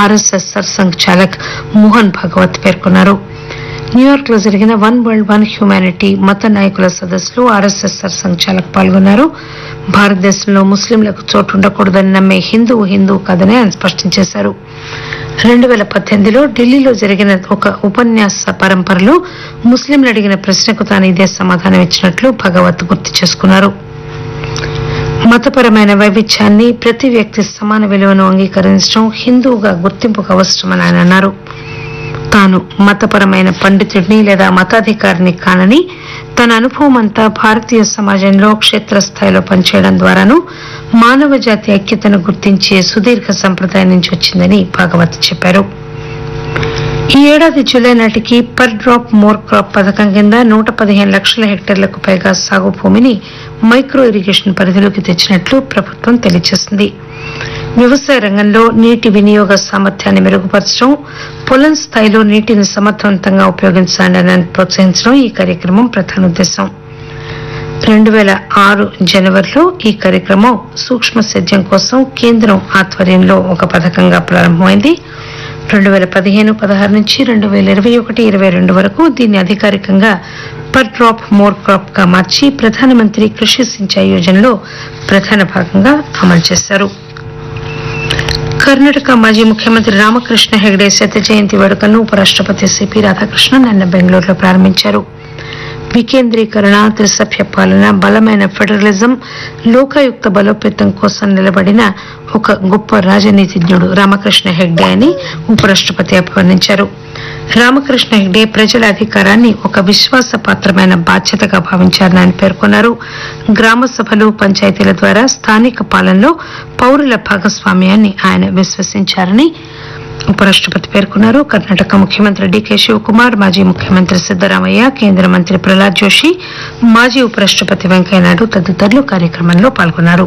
RSS Sarsanghchalak Mohan Bhagwat పేర్కొన్నారు New York లో జరిగిన వన్ వరల్డ్ వన్ హ్యుమానిటీ మత నాయకుల సదస్సులో ఆర్ఎస్ఎస్ సర్సంఘ్ చాలక్ పాల్గొన్నారు భారతదేశంలో ముస్లింలకు చోటు ఉండకూడదని నమ్మే హిందువు హిందువు కాదని ఆయన స్పష్టం చేశారు రెండు వేల పద్దెనిమిదిలో ఢిల్లీలో జరిగిన ఒక ఉపన్యాస పరంపరలో ముస్లింలు అడిగిన ప్రశ్నకు తాను ఇదే సమాధానం ఇచ్చినట్లు భగవత్ గుర్తు చేసుకున్నారు మతపరమైన వైవిధ్యాన్ని ప్రతి వ్యక్తి సమాన విలువను అంగీకరించడం హిందువుగా గుర్తింపుకు అవసరమని ఆయన అన్నారు తాను మతపరమైన పండితుడిని లేదా మతాధికారిని కానని తన అనుభవం అంతా భారతీయ సమాజంలో క్షేత్రస్థాయిలో పనిచేయడం ద్వారాను మానవ జాతి ఐక్యతను గుర్తించే సుదీర్ఘ సంప్రదాయం నుంచి వచ్చిందని భాగవత్ చెప్పారు ఈ ఏడాది జూలై నాటికి పర్ డ్రాప్ మోర్ క్రాప్ పథకం కింద నూట పదిహేను లక్షల హెక్టార్లకు పైగా సాగు భూమిని మైక్రో ఇరిగేషన్ పరిధిలోకి తెచ్చినట్లు ప్రభుత్వం తెలియజేసింది వ్యవసాయ రంగంలో నీటి వినియోగ సామర్థ్యాన్ని మెరుగుపరచడం పొలం స్థాయిలో నీటిని సమర్థవంతంగా ఉపయోగించాలని ప్రోత్సహించడం ఈ కార్యక్రమం ప్రధాన ఉద్దేశం రెండు వేల ఆరు జనవరిలో ఈ కార్యక్రమం సూక్ష్మ సేద్యం కోసం కేంద్రం ఆధ్వర్యంలో ఒక పథకంగా ప్రారంభమైంది రెండు వేల పదిహేను పదహారు నుంచి రెండు వేల ఇరవై ఒకటి ఇరవై రెండు వరకు దీన్ని అధికారికంగా పర్ డ్రాప్ మోర్ క్రాప్ గా మార్చి ప్రధానమంత్రి కృషి సించాయి యోజనలో ప్రధాన భాగంగా అమలు చేశారు కర్ణాటక మాజీ ముఖ్యమంత్రి రామకృష్ణ హెగడే శత జయంతి వేడుకలను ఉపరాష్టపతి సిపి రాధాకృష్ణన్ నిన్న బెంగళూరులో ప్రారంభించారు వికేంద్రీకరణ త్రిసభ్య పాలన బలమైన ఫెడరలిజం లోకాయుక్త బలోపేతం కోసం నిలబడిన ఒక గొప్ప రాజనీతిజ్ఞుడు రామకృష్ణ హెగ్డే అని ఉపరాష్టపతి అభివర్ణించారు రామకృష్ణ హెగ్డే ప్రజల అధికారాన్ని ఒక విశ్వాసపాత్రమైన బాధ్యతగా భావించారని ఆయన పేర్కొన్నారు గ్రామ సభలు పంచాయతీల ద్వారా స్థానిక పాలనలో పౌరుల భాగస్వామ్యాన్ని ఆయన విశ్వసించారని ఉపరాష్టపతి పేర్కొన్నారు కర్ణాటక ముఖ్యమంత్రి డికే శివకుమార్ మాజీ ముఖ్యమంత్రి సిద్దరామయ్య కేంద్ర మంత్రి ప్రహ్లాద్ జోషి మాజీ ఉపరాష్టపతి వెంకయ్యనాయుడు తదితరులు కార్యక్రమంలో పాల్గొన్నారు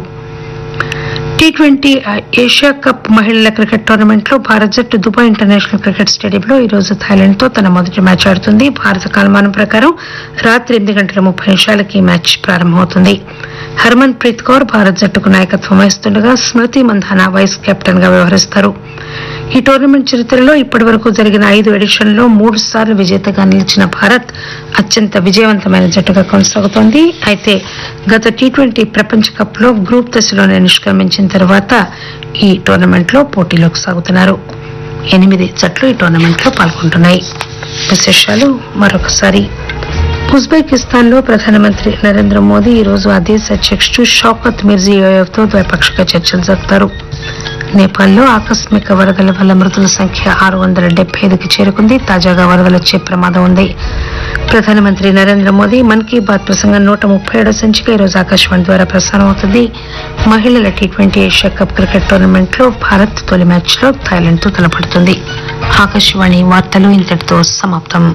టీ ట్వంటీ ఏషియా కప్ మహిళల క్రికెట్ టోర్నమెంట్ లో భారత్ జట్టు దుబాయ్ ఇంటర్నేషనల్ క్రికెట్ స్టేడియంలో ఈ రోజు థాయిలాండ్ తో తన మొదటి మ్యాచ్ ఆడుతుంది భారత కాలమానం ప్రకారం రాత్రి ఎనిమిది గంటల ముప్పై నిమిషాలకి ఈ మ్యాచ్ ప్రారంభమవుతుంది హర్మన్ ప్రీత్ కౌర్ భారత్ జట్టుకు నాయకత్వం వహిస్తుండగా స్మృతి మంధానా వైస్ కెప్టెన్ గా వ్యవహరిస్తారు ఈ టోర్నమెంట్ చరిత్రలో ఇప్పటి వరకు జరిగిన ఐదు ఎడిషన్లో మూడు సార్లు విజేతగా నిలిచిన భారత్ అత్యంత విజయవంతమైన జట్టుగా కొనసాగుతోంది అయితే గత టీ ట్వంటీ ప్రపంచ కప్ లో గ్రూప్ దశలోనే నిష్క్రమించిన తర్వాత ఈ టోర్నమెంట్ లో పోటీలోకి సాగుతున్నారు ఎనిమిది జట్లు ఈ టోర్నమెంట్ లో పాల్గొంటున్నాయి విశేషాలు మరొకసారి ఉజ్బెకిస్తాన్ లో ప్రధానమంత్రి నరేంద్ర మోదీ ఈ రోజు ఆ దేశ అధ్యక్షుడు షౌకత్ మిర్జియోయేవ్ తో ద్వైపాక్షిక చర్చలు జరుపుతారు నేపాల్లో ఆకస్మిక వరదల వల్ల మృతుల సంఖ్య ఆరు వందల డెబ్బై ఐదుకి చేరుకుంది తాజాగా వరదలు వచ్చే ప్రమాదం ఉంది ప్రధానమంత్రి నరేంద్ర మోదీ మన్ కీ బాత్ ప్రసంగం నూట ముప్పై ఏడో సంచిక ఈ రోజు ఆకాశవాణి ద్వారా ప్రసారం అవుతుంది మహిళల T twenty Asia cup cricket tournament లో భారత్ తొలి మ్యాచ్ లో థాయిలాండ్ తో తలపడుతుంది ఆకాశవాణి వార్తలు ఇంతటితో సమాప్తం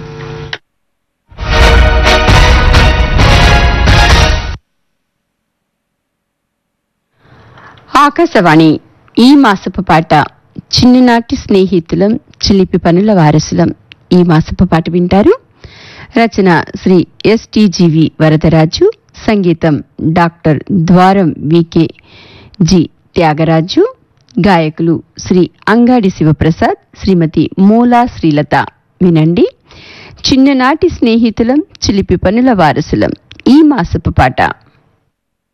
ఆకాశవాణి ఈ మాసపు పాట చిన్ననాటి స్నేహితులం చిలిపి పనుల వారసులం ఈ మాసపు పాట వింటారు రచన శ్రీ ఎస్టిజివి వరదరాజు సంగీతం డాక్టర్ ద్వారం వికే జి త్యాగరాజు గాయకులు శ్రీ అంగాడి శివప్రసాద్ శ్రీమతి మూలా శ్రీలత వినండి చిన్ననాటి స్నేహితులం చిలిపి పనుల వారసులం ఈ మాసపు పాట